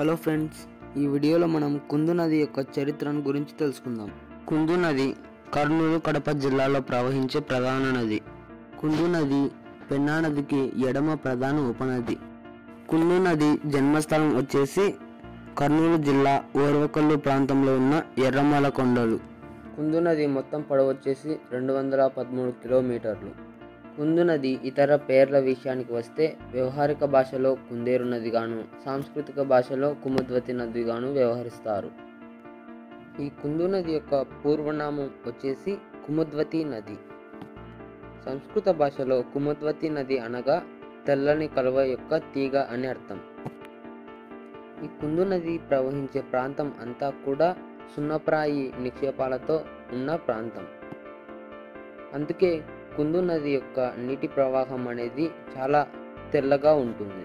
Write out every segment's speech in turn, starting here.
hello friends ఈ వీడియోలో మనం కుందు నది యొక్క చరిత్రను గురించి తెలుసుకుందాం కుందు నది కర్నూలు కడప జిల్లాలో ప్రవహించే ప్రధాన నది కుందు నది పెన్నా నదికి ఎడమ ప్రధాన ఉపనది కుందు నది జన్మస్థలం వచ్చేసి కర్నూలు జిల్లా ఓర్వకల్లు ప్రాంతంలో ఉన్న ఎర్రమల కొండలు కుందు నది మొత్తం పొడవు వచ్చేసి రెండు వందల పదమూడు కిలోమీటర్లు కుందు నది ఇతర పేర్ల విషయానికి వస్తే వ్యవహారిక భాషలో కుందేరు నదిగాను సాంస్కృతిక భాషలో కుముద్వతి నదిగాను వ్యవహరిస్తారు ఈ కుందు నది యొక్క పూర్వనామం వచ్చేసి కుముద్వతి నది సంస్కృత భాషలో కుముద్వతి నది అనగా తెల్లని కలువ యొక్క తీగ అని అర్థం ఈ కుందు నది ప్రవహించే ప్రాంతం అంతా కూడా సున్నప్రాయి నిక్షేపాలతో ఉన్న ప్రాంతం అందుకే కుందు నది యొక్క నీటి ప్రవాహం అనేది చాలా తెల్లగా ఉంటుంది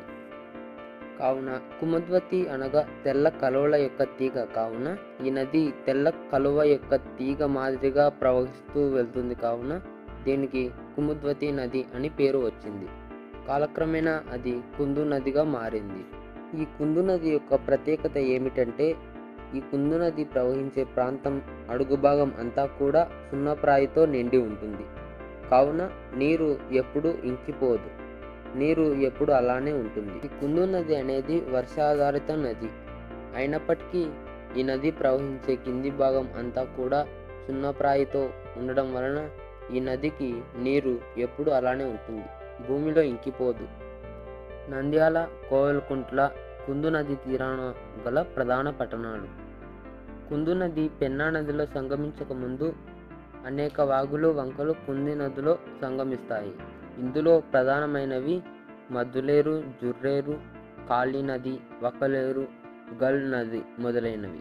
కావున కుముద్వతి అనగా తెల్ల కలువల యొక్క తీగ కావున ఈ నది తెల్ల కలువ యొక్క తీగ మాదిరిగా ప్రవహిస్తూ వెళ్తుంది కావున దీనికి కుముద్వతి నది అని పేరు వచ్చింది కాలక్రమేణా అది కుందు నదిగా మారింది ఈ కుందు నది యొక్క ప్రత్యేకత ఏమిటంటే ఈ కుందు నది ప్రవహించే ప్రాంతం అడుగు భాగం అంతా కూడా సున్నప్రాయితో నిండి ఉంటుంది కావున నీరు ఎప్పుడు ఇంకిపోదు నీరు ఎప్పుడు అలానే ఉంటుంది ఈ కుందు నది అనేది వర్షాధారిత నది అయినప్పటికీ ఈ నది ప్రవహించే కింది భాగం అంతా కూడా సున్నప్రాయితో ఉండడం వలన ఈ నదికి నీరు ఎప్పుడు అలానే ఉంటుంది భూమిలో ఇంకిపోదు నంద్యాల కోవెలకుంట్ల కుందు నది తీరాన గల ప్రధాన పట్టణాలు కుందు నది పెన్నా నదిలో సంగమించక ముందు అనేక వాగులు వంకలు కుంది నదిలో సంగమిస్తాయి ఇందులో ప్రధానమైనవి మద్దులేరు జుర్రేరు కాళీ నది వకలేరు గల్ నది మొదలైనవి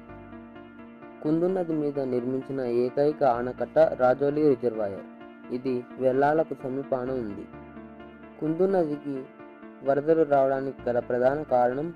కుందు నది మీద నిర్మించిన ఏకైక ఆనకట్ట రాజోలి రిజర్వాయర్ ఇది వెల్లాలకు సమీపాన ఉంది కుందు నదికి వరదలు రావడానికి గల ప్రధాన కారణం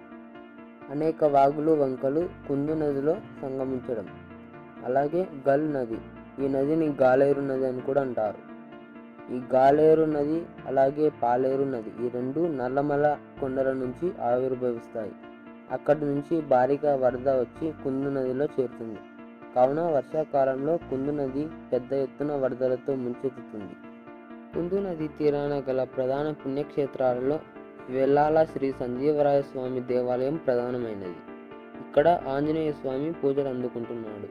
అనేక వాగులు వంకలు కుందు నదిలో సంగమించడం అలాగే గల్ నది ఈ నదిని గాలేరు నది అని కూడా అంటారు ఈ గాలేరు నది అలాగే పాలేరు నది ఈ రెండు నల్లమల కొండల నుంచి ఆవిర్భవిస్తాయి అక్కడి నుంచి భారీగా వరద వచ్చి కుందు నదిలో చేరుతుంది కావున వర్షాకాలంలో కుందు నది పెద్ద ఎత్తున వరదలతో ముంచెత్తుతుంది కుందు నది తీరాన గల ప్రధాన పుణ్యక్షేత్రాలలో వెల్లాల శ్రీ సంజీవరాయ స్వామి దేవాలయం ప్రధానమైనది ఇక్కడ ఆంజనేయ స్వామి పూజలు అందుకుంటున్నాడు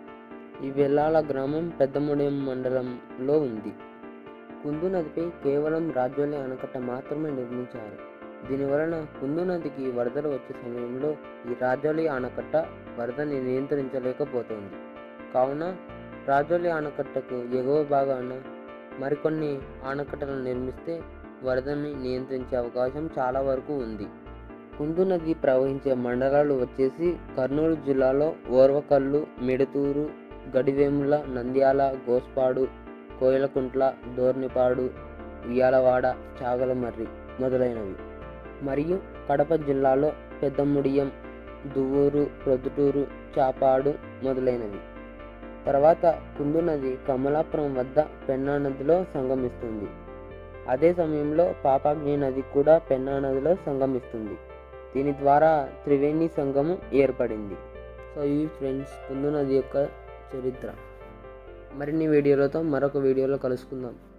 ఈ వెల్లాల గ్రామం పెద్దముడేం మండలంలో ఉంది కుందు నదిపై కేవలం రాజ్యోలి ఆనకట్ట మాత్రమే నిర్మించారు దీనివలన కుందు నదికి వరదలు వచ్చే సమయంలో ఈ రాజోలి ఆనకట్ట వరదని నియంత్రించలేకపోతుంది కావున రాజోలి ఆనకట్టకు ఎగువ భాగాన మరికొన్ని ఆనకట్టలను నిర్మిస్తే వరదని నియంత్రించే అవకాశం చాలా వరకు ఉంది కుందు నది ప్రవహించే మండలాలు వచ్చేసి కర్నూలు జిల్లాలో ఓర్వకల్లు మిడతూరు గడివేముల నంద్యాల గోస్పాడు కోయలకుంట్ల దోర్నిపాడు ఉయ్యాలవాడ చాగలమర్రి మొదలైనవి మరియు కడప జిల్లాలో పెద్దముడియం దువ్వూరు ప్రొద్దుటూరు చాపాడు మొదలైనవి తర్వాత కుందు నది కమలాపురం వద్ద పెన్నా నదిలో సంగమిస్తుంది అదే సమయంలో పాపాగ్ని నది కూడా పెన్నా నదిలో సంగమిస్తుంది దీని ద్వారా త్రివేణి సంగమం ఏర్పడింది సో ఈ ఫ్రెండ్స్ కుందు నది యొక్క చరిత్ర మరిన్ని వీడియోలతో మరొక వీడియోలో కలుసుకుందాం